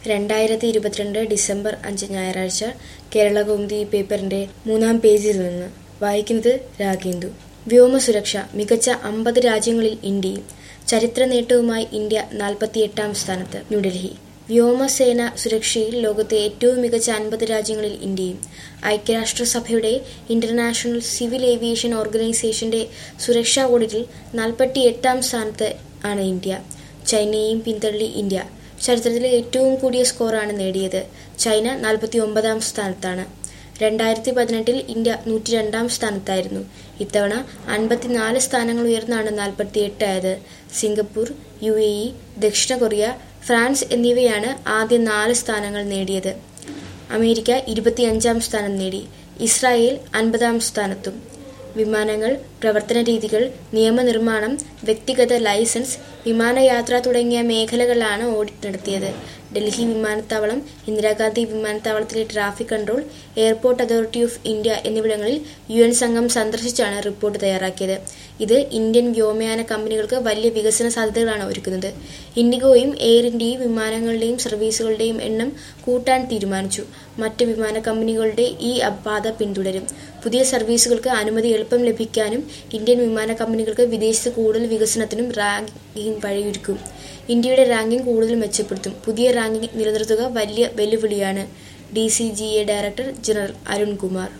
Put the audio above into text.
രണ്ടായിരത്തി ഇരുപത്തിരണ്ട് ഡിസംബർ അഞ്ച് ഞായറാഴ്ച കേരളകൗമുദി പേപ്പറിന്റെ മൂന്നാം പേജിൽ നിന്ന് വായിക്കുന്നത് രാഗേന്ദു വ്യോമസുരക്ഷ മികച്ച അമ്പത് രാജ്യങ്ങളിൽ ഇന്ത്യയും ചരിത്ര നേട്ടവുമായി ഇന്ത്യ നാൽപ്പത്തിയെട്ടാം സ്ഥാനത്ത് ന്യൂഡൽഹി വ്യോമസേന സുരക്ഷയിൽ ലോകത്തെ ഏറ്റവും മികച്ച അൻപത് രാജ്യങ്ങളിൽ ഇന്ത്യയും ഐക്യരാഷ്ട്രസഭയുടെ ഇന്റർനാഷണൽ സിവിൽ ഏവിയേഷൻ ഓർഗനൈസേഷന്റെ സുരക്ഷാ ഓഡിറ്റിൽ നാൽപ്പത്തിയെട്ടാം സ്ഥാനത്ത് ആണ് ഇന്ത്യ ചൈനയെയും പിന്തള്ളി ഇന്ത്യ ചരിത്രത്തിലെ ഏറ്റവും കൂടിയ സ്കോറാണ് നേടിയത് ചൈന നാൽപ്പത്തി ഒമ്പതാം സ്ഥാനത്താണ് രണ്ടായിരത്തി പതിനെട്ടിൽ ഇന്ത്യ നൂറ്റി രണ്ടാം സ്ഥാനത്തായിരുന്നു ഇത്തവണ അൻപത്തിനാല് സ്ഥാനങ്ങൾ ഉയർന്നാണ് നാൽപ്പത്തിയെട്ട് ആയത് സിംഗപ്പൂർ യു എ ഇ ദക്ഷിണ കൊറിയ ഫ്രാൻസ് എന്നിവയാണ് ആദ്യ നാല് സ്ഥാനങ്ങൾ നേടിയത് അമേരിക്ക ഇരുപത്തിയഞ്ചാം സ്ഥാനം നേടി ഇസ്രായേൽ അൻപതാം സ്ഥാനത്തും വിമാനങ്ങൾ പ്രവർത്തന രീതികൾ നിയമനിർമ്മാണം വ്യക്തിഗത ലൈസൻസ് വിമാനയാത്ര തുടങ്ങിയ മേഖലകളിലാണ് ഓഡിറ്റ് നടത്തിയത് ഡൽഹി വിമാനത്താവളം ഇന്ദിരാഗാന്ധി വിമാനത്താവളത്തിലെ traffic control airport authority of India എന്നിവിടങ്ങളിൽ യു എൻ സംഘം സന്ദർശിച്ചാണ് റിപ്പോർട്ട് തയ്യാറാക്കിയത് ഇത് ഇന്ത്യൻ വ്യോമയാന കമ്പനികൾക്ക് വലിയ വികസന സാധ്യതകളാണ് ഒരുക്കുന്നത് ഇൻഡിഗോയും എയർ ഇന്ത്യയും വിമാനങ്ങളുടെയും സർവീസുകളുടെയും എണ്ണം കൂട്ടാൻ തീരുമാനിച്ചു മറ്റ് വിമാന കമ്പനികളുടെ ഈ പാത പിന്തുടരും പുതിയ സർവീസുകൾക്ക് അനുമതി എളുപ്പം ലഭിക്കാനും ഇന്ത്യൻ വിമാന കമ്പനികൾക്ക് വിദേശത്ത് കൂടുതൽ വികസനത്തിനും റാങ്കിംഗ് വഴിയൊരുക്കും ഇന്ത്യയുടെ റാങ്കിംഗ് കൂടുതൽ മെച്ചപ്പെടുത്തും പുതിയ റാങ്കിംഗ് നിലനിർത്തുക വലിയ വെല്ലുവിളിയാണ് D C G A director general Arun Kumar